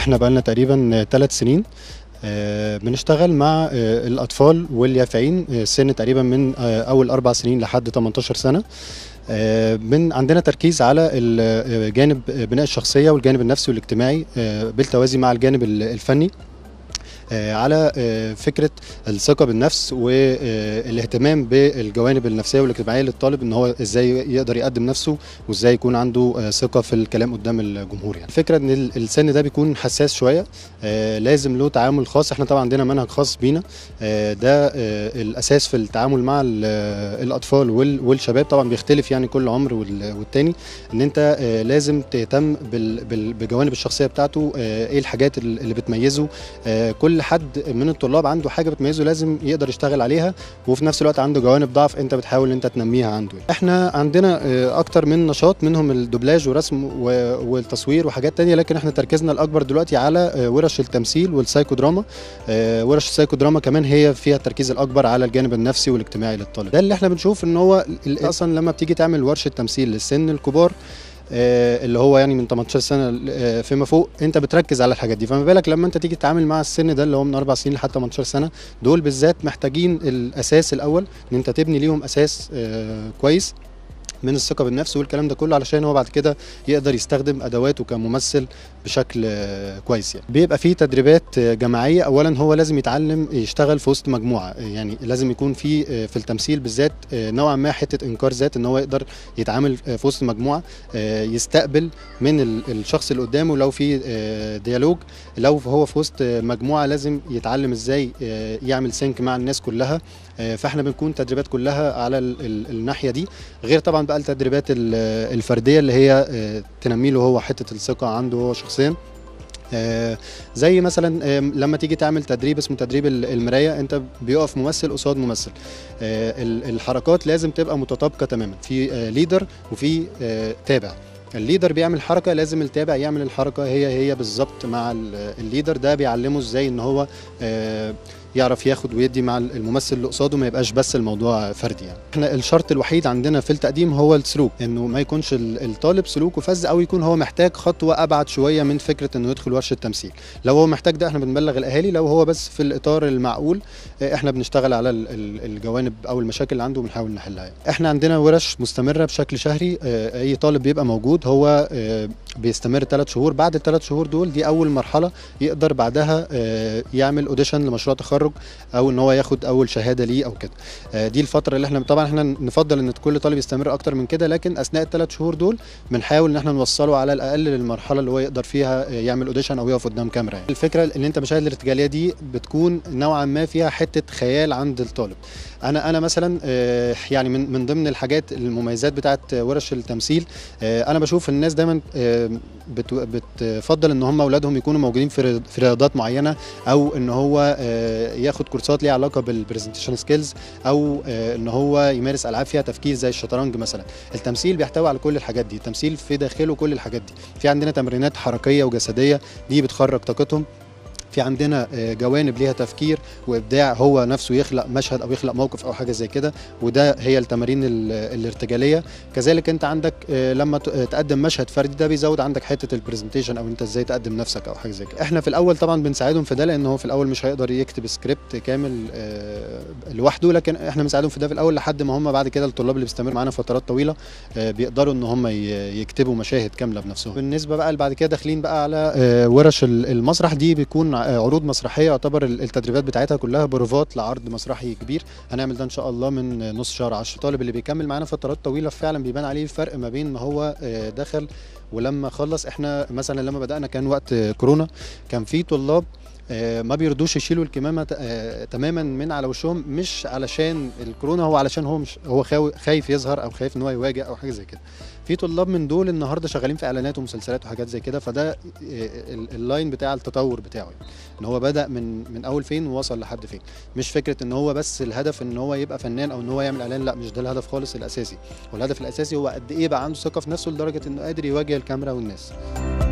احنا بقالنا تقريبا ثلاث سنين آه، بنشتغل مع آه، الأطفال واليافعين آه، سن تقريبا من آه، أول أربع سنين لحد 18 سنة آه، من عندنا تركيز على ال- آه، جانب بناء الشخصية والجانب النفسي والاجتماعي آه، بالتوازي مع الجانب ال- الفني آه، على آه، فكرة الثقة بالنفس والاهتمام بالجوانب النفسية والاجتماعية للطالب ان هو ازاي يقدر يقدم نفسه وازاي يكون عنده آه، ثقة في الكلام قدام الجمهور يعني الفكرة ان ال- السن ده بيكون حساس شوية آه، لازم له تعامل خاص احنا طبعا عندنا منهج خاص بينا آه، ده آه، الاساس في التعامل مع ال- آه، الاطفال وال- والشباب طبعا بيختلف يعني كل عمر وال- والتاني ان انت آه، لازم تهتم بال- بال- بجوانب الشخصيه بتاعته آه، ايه الحاجات ال- اللي بتميزه آه، كل حد من الطلاب عنده حاجه بتميزه لازم يقدر يشتغل عليها وفي نفس الوقت عنده جوانب ضعف انت بتحاول ان انت تنميها عنده احنا عندنا آه، اكتر من نشاط منهم الدوبلاج ورسم و- والتصوير وحاجات تانية لكن احنا تركيزنا الاكبر دلوقتي على آه، ورش التمثيل والسايكو دراما آه، ورش السايكو دراما كمان هي فيها التركيز الاكبر على الجانب النفسي والاجتماعي للطالب ده اللي احنا بنشوف ان هو ال- اصلا لما بتيجي تعمل ورشه تمثيل للسن الكبار آه، اللي هو يعني من 18 سنه آه، فيما فوق انت بتركز على الحاجات دي فما بالك لما انت تيجي تتعامل مع السن ده اللي هو من اربع سنين لحد 18 سنه دول بالذات محتاجين الاساس الاول ان انت تبني ليهم اساس آه، كويس من الثقه بالنفس والكلام ده كله علشان هو بعد كده يقدر يستخدم ادواته كممثل بشكل آه، كويس يعني بيبقى فيه تدريبات آه، جماعيه اولا هو لازم يتعلم يشتغل في وسط مجموعه آه، يعني لازم يكون في آه، في التمثيل بالذات آه، نوعا ما حته انكار ذات ان هو يقدر يتعامل آه، في وسط مجموعه آه، يستقبل من ال- الشخص اللي قدامه لو في آه، ديالوج لو هو في وسط آه، مجموعه لازم يتعلم ازاي آه، يعمل سينك مع الناس كلها آه، فاحنا بنكون تدريبات كلها على ال- ال- الناحيه دي غير طبعا بقى التدريبات ال- الفرديه اللي هي آه، تنمي له هو حته الثقه عنده هو شخصيا آه، زي مثلا آه، لما تيجي تعمل تدريب اسمه تدريب ال- المرايه انت بيقف ممثل قصاد ممثل آه، ال- الحركات لازم تبقى متطابقه تماما في آه، ليدر وفي آه، تابع الليدر بيعمل حركه لازم التابع يعمل الحركه هي هي بالظبط مع ال- الليدر ده بيعلمه ازاي ان هو آه، يعرف ياخد ويدي مع الممثل اللي قصاده ما يبقاش بس الموضوع فردي يعني احنا الشرط الوحيد عندنا في التقديم هو السلوك انه ما يكونش ال- الطالب سلوكه فز او يكون هو محتاج خطوه ابعد شويه من فكره انه يدخل ورشه تمثيل لو هو محتاج ده احنا بنبلغ الاهالي لو هو بس في الاطار المعقول اه، احنا بنشتغل على ال- ال- الجوانب او المشاكل اللي عنده بنحاول نحلها يعني. احنا عندنا ورش مستمره بشكل شهري اه، اي طالب بيبقى موجود هو اه، بيستمر ثلاث شهور بعد الثلاث شهور دول دي اول مرحله يقدر بعدها اه، يعمل اوديشن لمشروع تخرج او ان هو ياخد اول شهاده ليه او كده آه، دي الفتره اللي احنا طبعا احنا نفضل ان كل طالب يستمر اكتر من كده لكن اثناء الثلاث شهور دول بنحاول ان احنا نوصله على الاقل للمرحله اللي هو يقدر فيها آه، يعمل اوديشن او يقف قدام كاميرا يعني. الفكره ان انت مشاهد الارتجاليه دي بتكون نوعا ما فيها حته خيال عند الطالب انا انا مثلا آه، يعني من من ضمن الحاجات المميزات بتاعت ورش التمثيل آه، انا بشوف الناس دايما آه، بت- بتفضل ان هم اولادهم يكونوا موجودين في رياض- في رياضات معينه او ان هو آه، ياخد كورسات ليها علاقه بالبرزنتيشن سكيلز او آه، ان هو يمارس العاب فيها تفكير زي الشطرنج مثلا التمثيل بيحتوي على كل الحاجات دي التمثيل في داخله كل الحاجات دي في عندنا تمرينات حركيه وجسديه دي بتخرج طاقتهم في عندنا آه، جوانب ليها تفكير وابداع هو نفسه يخلق مشهد او يخلق موقف او حاجه زي كده وده هي التمارين ال- الارتجاليه كذلك انت عندك آه، لما ت- تقدم مشهد فردي ده بيزود عندك حته البرزنتيشن او انت ازاي تقدم نفسك او حاجه زي كده احنا في الاول طبعا بنساعدهم في ده لان هو في الاول مش هيقدر يكتب سكريبت كامل آه، لوحده لكن احنا بنساعدهم في ده في الاول لحد ما هم بعد كده الطلاب اللي بيستمروا معانا فترات طويله آه، بيقدروا ان هم ي- يكتبوا مشاهد كامله بنفسهم بالنسبه بقى اللي بعد كده داخلين بقى على آه، ورش ال- المسرح دي بيكون آه، عروض مسرحيه يعتبر ال- التدريبات بتاعتها كلها بروفات لعرض مسرحي كبير هنعمل ده ان شاء الله من نص شهر 10 الطالب اللي بيكمل معانا فترات طويله فعلا بيبان عليه الفرق ما بين ما هو آه، دخل ولما خلص احنا مثلا لما بدانا كان وقت آه، كورونا كان في طلاب آه، ما بيرضوش يشيلوا الكمامه ت- آه، تماما من على وشهم مش علشان الكورونا هو علشان هو مش هو خاو- خايف يظهر او خايف ان هو يواجه او حاجه زي كده في طلاب من دول النهارده شغالين في اعلانات ومسلسلات وحاجات زي كده فده آه، ال- اللاين بتاع التطور بتاعه يعني. ان هو بدا من من اول فين ووصل لحد فين مش فكره ان هو بس الهدف ان هو يبقى فنان او ان هو يعمل اعلان لا مش ده الهدف خالص الاساسي والهدف الاساسي هو قد ايه بقى عنده ثقه في نفسه لدرجه انه قادر يواجه الكاميرا والناس